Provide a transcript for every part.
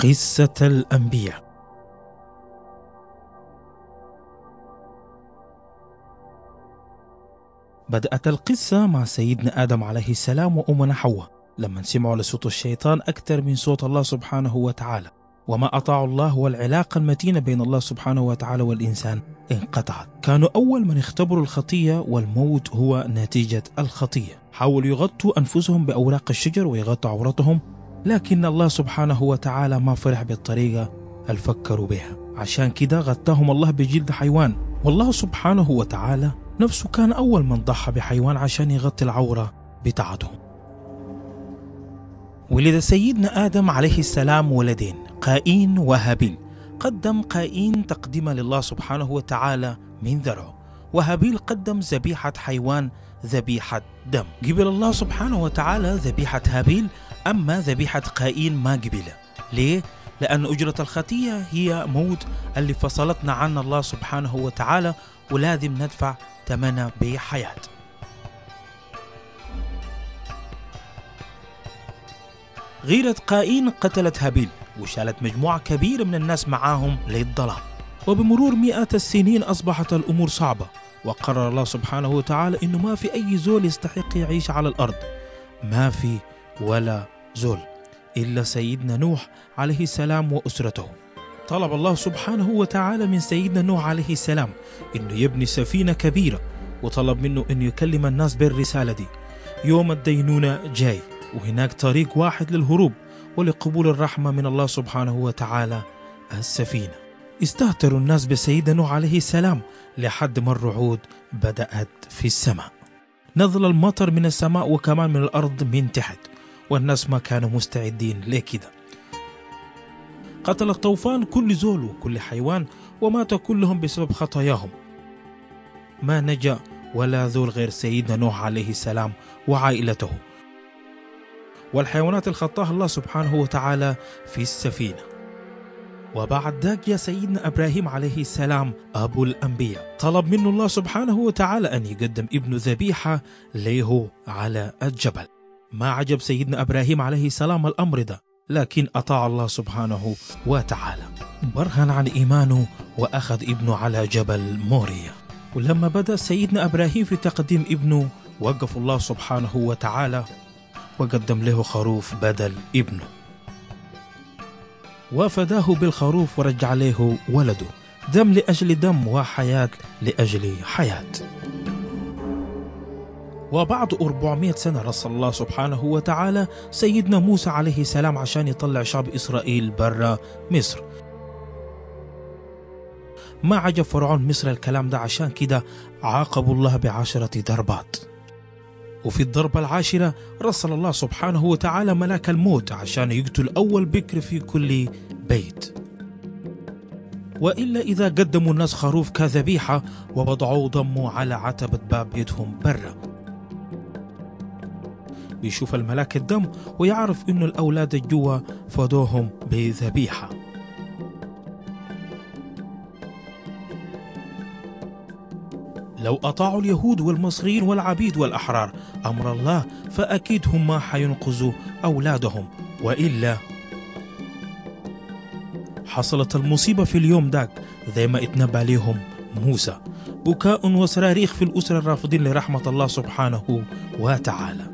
قصة الأنبياء بدأت القصة مع سيدنا آدم عليه السلام وأمنا حواء لما سمعوا لصوت الشيطان أكثر من صوت الله سبحانه وتعالى وما أطاعوا الله والعلاقة المتينة بين الله سبحانه وتعالى والإنسان انقطعت كانوا أول من اختبروا الخطية والموت هو نتيجة الخطية حاولوا يغطوا أنفسهم بأوراق الشجر ويغطوا عورتهم لكن الله سبحانه وتعالى ما فرح بالطريقة اللي فكروا بها عشان كده غطاهم الله بجلد حيوان والله سبحانه وتعالى نفسه كان أول من ضحى بحيوان عشان يغطي العورة بتاعتهم ولد سيدنا آدم عليه السلام ولدين قايين وهابيل قدم قايين تقديما لله سبحانه وتعالى من ذرعه وهابيل قدم ذبيحة حيوان ذبيحة دم قبل الله سبحانه وتعالى ذبيحة هابيل أما ذبيحة قايين ما قبلها ليه؟ لأن أجرة الخطية هي موت اللي فصلتنا عن الله سبحانه وتعالى ولازم ندفع ثمنها بحياة غيرة قايين قتلت هابيل وشالت مجموعة كبيرة من الناس معاهم للظلام وبمرور مئات السنين أصبحت الأمور صعبة وقرر الله سبحانه وتعالى إنه ما في أي زول يستحق يعيش على الأرض ما في ولا زول إلا سيدنا نوح عليه السلام وأسرته طلب الله سبحانه وتعالى من سيدنا نوح عليه السلام إنه يبني سفينة كبيرة وطلب منه إنه يكلم الناس بالرسالة دي يوم الدينونة جاي وهناك طريق واحد للهروب ولقبول الرحمة من الله سبحانه وتعالى السفينة استهتروا الناس بسيدنا نوح عليه السلام لحد ما الرعود بدأت في السماء نزل المطر من السماء وكمان من الأرض من تحت والناس ما كانوا مستعدين لكده قتل الطوفان كل زول وكل حيوان ومات كلهم بسبب خطاياهم ما نجا ولا ذول غير سيدنا نوح عليه السلام وعائلته والحيوانات الخطاها الله سبحانه وتعالى في السفينة وبعد ذاك يا سيدنا إبراهيم عليه السلام أبو الأنبياء طلب منه الله سبحانه وتعالى أن يقدم ابن ذبيحة له على الجبل ما عجب سيدنا إبراهيم عليه السلام الأمر ده لكن أطاع الله سبحانه وتعالى برهن عن إيمانه وأخذ ابنه على جبل موريا ولما بدأ سيدنا إبراهيم في تقديم ابنه وقف الله سبحانه وتعالى وقدم له خروف بدل ابنه وفداه بالخروف ورجع له ولده دم لأجل دم وحياة لأجل حياة وبعد 400 سنة رسل الله سبحانه وتعالى سيدنا موسى عليه السلام عشان يطلع شعب إسرائيل برا مصر ما عجب فرعون مصر الكلام ده عشان كده عاقبوا الله بعشرة ضربات وفي الضربة العاشرة رسل الله سبحانه وتعالى ملاك الموت عشان يقتل أول بكر في كل بيت وإلا إذا قدموا الناس خروف كذبيحة ووضعوا ضمه على عتبة باب بيتهم برا بيشوف الملاك الدم ويعرف إنه الأولاد الجوا فدوهم بذبيحة لو أطاعوا اليهود والمصريين والعبيد والأحرار أمر الله فأكيد هم ما حينقذوا أولادهم وإلا حصلت المصيبة في اليوم داك زي ما اتنبأ لهم موسى بكاء وصراريخ في الأسرة الرافضين لرحمة الله سبحانه وتعالى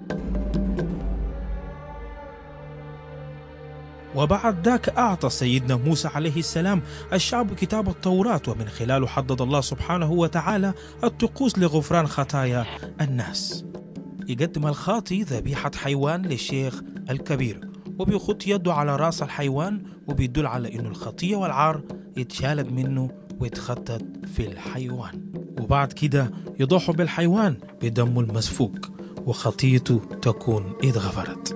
وبعد ذاك أعطى سيدنا موسى عليه السلام الشعب كتاب التوراة ومن خلاله حدد الله سبحانه وتعالى الطقوس لغفران خطايا الناس يقدم الخاطي ذبيحة حيوان للشيخ الكبير وبيخط يده على راس الحيوان وبيدل على انه الخطية والعار اتشالت منه واتخطت في الحيوان وبعد كده يضحوا بالحيوان بدمه المسفوك وخطيته تكون اتغفرت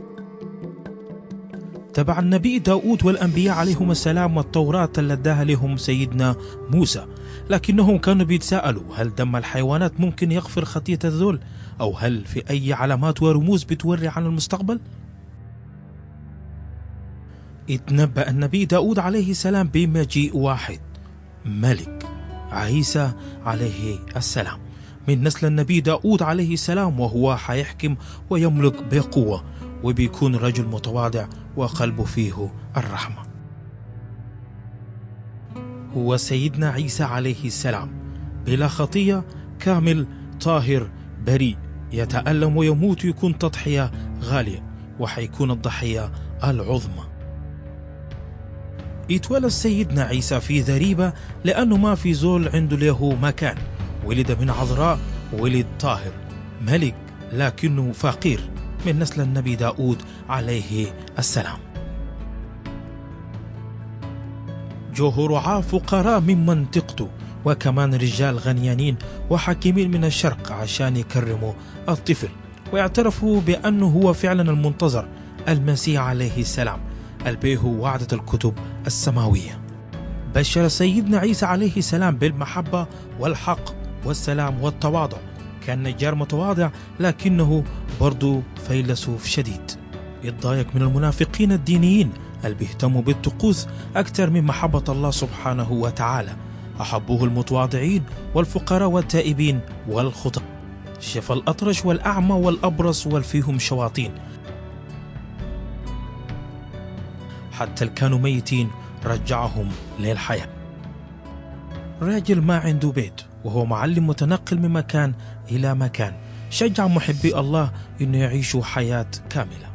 تبع النبي داود والأنبياء عليهم السلام والتوراة اللي اداها لهم سيدنا موسى لكنهم كانوا بيتساءلوا هل دم الحيوانات ممكن يغفر خطية الذل أو هل في أي علامات ورموز بتوري عن المستقبل اتنبأ النبي داود عليه السلام بمجيء واحد ملك عيسى عليه السلام من نسل النبي داود عليه السلام وهو حيحكم ويملك بقوة وبيكون رجل متواضع وقلبه فيه الرحمة هو سيدنا عيسى عليه السلام بلا خطية كامل طاهر بريء يتألم ويموت ويكون تضحية غالية وحيكون الضحية العظمى يتولد سيدنا عيسى في ذريبة لأنه ما في زول عنده له مكان ولد من عذراء ولد طاهر ملك لكنه فقير من نسل النبي داود عليه السلام جوه رعاة فقراء من منطقته وكمان رجال غنيانين وحكيمين من الشرق عشان يكرموا الطفل ويعترفوا بأنه هو فعلا المنتظر المسيح عليه السلام البيه وعدة الكتب السماوية بشر سيدنا عيسى عليه السلام بالمحبة والحق والسلام والتواضع كان نجار متواضع لكنه برضو فيلسوف شديد يتضايق من المنافقين الدينيين اللي بيهتموا بالطقوس أكثر من محبة الله سبحانه وتعالى أحبوه المتواضعين والفقراء والتائبين والخطأ شفى الأطرش والأعمى والأبرص والفيهم شواطين حتى اللي كانوا ميتين رجعهم للحياة راجل ما عنده بيت وهو معلم متنقل من مكان إلى مكان شجع محبي الله أنه يعيشوا حياة كاملة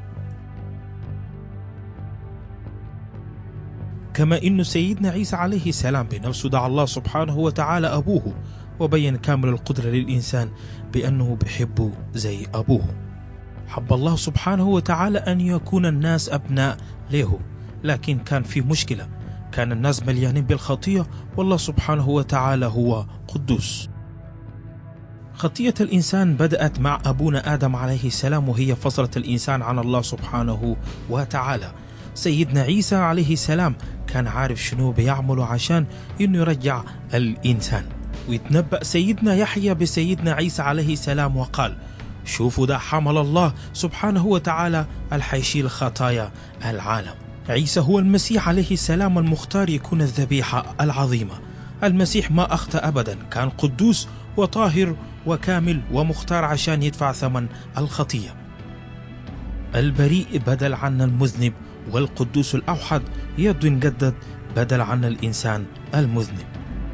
كما أن سيدنا عيسى عليه السلام بنفسه دعا الله سبحانه وتعالى أبوه وبين كامل القدرة للإنسان بأنه بحبه زي أبوه حب الله سبحانه وتعالى أن يكون الناس أبناء له لكن كان في مشكلة كان الناس مليانين بالخطية والله سبحانه وتعالى هو قدوس خطية الإنسان بدأت مع أبونا آدم عليه السلام وهي فصلت الإنسان عن الله سبحانه وتعالى سيدنا عيسى عليه السلام كان عارف شنو بيعمله عشان إنه يرجع الإنسان ويتنبأ سيدنا يحيى بسيدنا عيسى عليه السلام وقال شوفوا ده حمل الله سبحانه وتعالى الحيشيل خطايا العالم عيسى هو المسيح عليه السلام المختار يكون الذبيحة العظيمة المسيح ما أخطأ أبدا كان قدوس وطاهر وكامل ومختار عشان يدفع ثمن الخطية البريء بدل عن المذنب والقدوس الأوحد يد ينجدد بدل عن الإنسان المذنب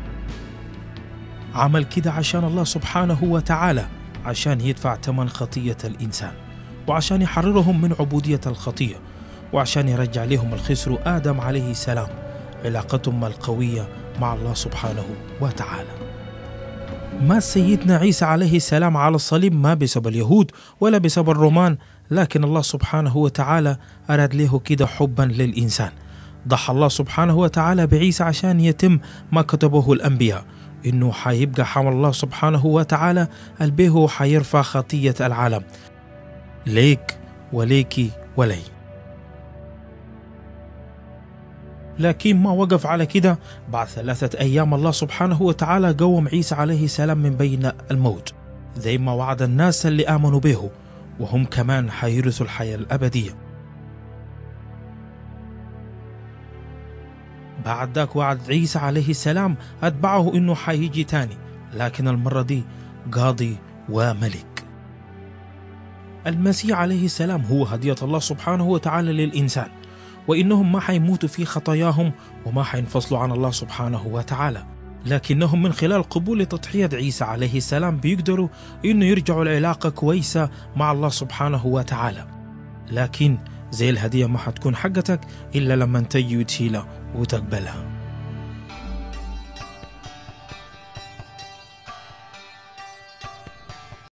عمل كده عشان الله سبحانه وتعالى عشان يدفع ثمن خطية الإنسان وعشان يحررهم من عبودية الخطية وعشان يرجع لهم الخسر آدم عليه السلام علاقتهم القوية مع الله سبحانه وتعالى مات سيدنا عيسى عليه السلام على الصليب ما بسبب اليهود ولا بسبب الرومان لكن الله سبحانه وتعالى أراد له كده حبا للإنسان ضحى الله سبحانه وتعالى بعيسى عشان يتم ما كتبه الأنبياء إنه حيبقى حمل الله سبحانه وتعالى البيه حيرفع خطية العالم ليك وليكي ولي لكن ما وقف على كده بعد ثلاثة أيام الله سبحانه وتعالى قوم عيسى عليه السلام من بين الموت زي ما وعد الناس اللي آمنوا به وهم كمان حيرثوا الحياة الأبدية بعد ذاك وعد عيسى عليه السلام أتبعه إنه حيجي تاني لكن المرة دي قاضي وملك المسيح عليه السلام هو هدية الله سبحانه وتعالى للإنسان وإنهم ما حيموتوا في خطاياهم وما حينفصلوا عن الله سبحانه وتعالى لكنهم من خلال قبول تضحية عيسى عليه السلام بيقدروا إنه يرجعوا العلاقة كويسة مع الله سبحانه وتعالى لكن زي الهدية ما حتكون حقتك إلا لما تجي وتشيلها وتقبلها